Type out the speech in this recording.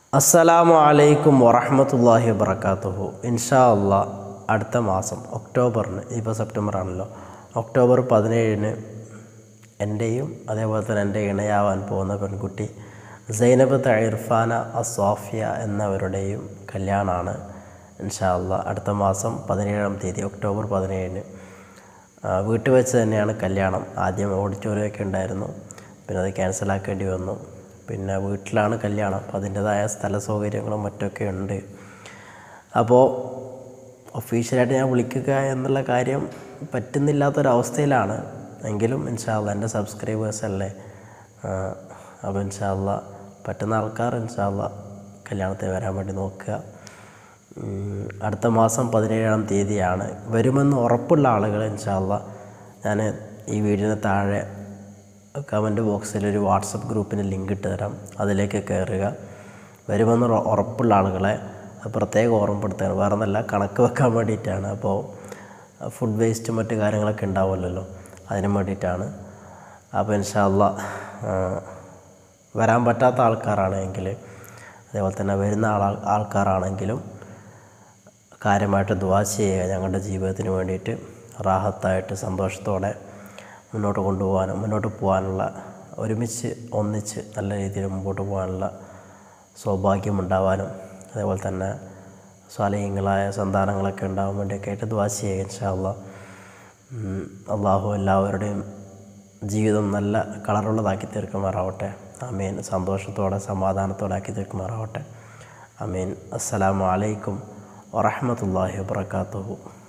അസ്സലാമു അലൈക്കും വറഹമത്തല്ലാഹി വബർക്കാത്തുഹു ഇൻഷാ അള്ളാ അടുത്ത മാസം ഒക്ടോബറിന് ഇപ്പോൾ സെപ്റ്റംബർ ആണല്ലോ ഒക്ടോബർ പതിനേഴിന് എൻ്റെയും അതേപോലെ തന്നെ എൻ്റെ ഇണയാവാൻ പോകുന്ന പെൺകുട്ടി സൈനബ് ഇർഫാന അസ്വാഫിയ എന്നവരുടെയും കല്യാണമാണ് ഇൻഷാ അള്ളാ അടുത്ത മാസം പതിനേഴാം തീയതി ഒക്ടോബർ പതിനേഴിന് ആ, വീട്ടിൽ വെച്ച് തന്നെയാണ് കല്യാണം ആദ്യം ഓഡിറ്റോറിയമൊക്കെ ഉണ്ടായിരുന്നു പിന്നെ അത് ക്യാൻസലാക്കേണ്ടി വന്നു പിന്നെ വീട്ടിലാണ് കല്യാണം അപ്പോൾ അതിൻ്റെതായ സ്ഥല സൗകര്യങ്ങളും മറ്റൊക്കെ ഉണ്ട് അപ്പോൾ ഒഫീഷ്യലായിട്ട് ഞാൻ വിളിക്കുക എന്നുള്ള കാര്യം പറ്റുന്നില്ലാത്തൊരവസ്ഥയിലാണ് എങ്കിലും ഇൻഷാല്ല എൻ്റെ സബ്സ്ക്രൈബേഴ്സ് അല്ലേ ആ, അപ്പോൾ ഇൻഷാല്ല പറ്റുന്ന ആൾക്കാർ ഇൻഷാല്ല കല്യാണത്തിന് വരാൻ വേണ്ടി നോക്കുക ഉം, അടുത്ത മാസം പതിനേഴാം തീയതിയാണ് വരുമെന്ന് ഉറപ്പുള്ള ആളുകൾ ഇൻഷാല്ല ഞാൻ ഈ വീഡിയോന് താഴെ കമൻറ്റ് ബോക്സിൽ ഒരു വാട്സപ്പ് ഗ്രൂപ്പിന് ലിങ്ക് ഇട്ട് തരാം അതിലേക്ക് കയറുക വരുമെന്ന് ഉറ- ഉറപ്പുള്ള ആളുകളെ പ്രത്യേകം ഓർമ്മപ്പെടുത്തുകയാണ് വേറെ ഒന്നല്ല കണക്ക് വെക്കാൻ വേണ്ടിയിട്ടാണ് അപ്പോൾ ഫുഡ് വേസ്റ്റ് മറ്റു കാര്യങ്ങളൊക്കെ ഉണ്ടാവുമല്ലോ അതിന് വേണ്ടിയിട്ടാണ് അപ്പോൾ ഇൻഷാല്ല വരാൻ പറ്റാത്ത ആൾക്കാരാണെങ്കിൽ അതേപോലെ തന്നെ വരുന്ന ആൾ ആൾക്കാരാണെങ്കിലും കാര്യമായിട്ട് ദുവാ ചെയ്യുക ഞങ്ങളുടെ ജീവിതത്തിന് വേണ്ടിയിട്ട് റാഹത്തായിട്ട് സന്തോഷത്തോടെ മുന്നോട്ട് കൊണ്ടുപോകാനും മുന്നോട്ട് പോകാനുള്ള ഒരുമിച്ച് ഒന്നിച്ച് നല്ല രീതിയിൽ മുമ്പോട്ട് പോകാനുള്ള സൗഭാഗ്യമുണ്ടാവാനും അതേപോലെ തന്നെ സ്വാലീയങ്ങളായ സന്താനങ്ങളൊക്കെ ഉണ്ടാവാൻ വേണ്ടിയൊക്കെ ആയിട്ട് ദുവാ ചെയ്യുക ഇൻഷാല്ല അള്ളാഹു എല്ലാവരുടെയും ജീവിതം നല്ല കളറുള്ളതാക്കി തീർക്കുമാറാവട്ടെ അമീൻ സന്തോഷത്തോടെ സമാധാനത്തോടെ ആക്കി തീർക്കുമാറാവട്ടെ അമീൻ അസ്സലാമു അലൈക്കും വറഹമത്തല്ലാഹി വാബർക്കാത്തുഹു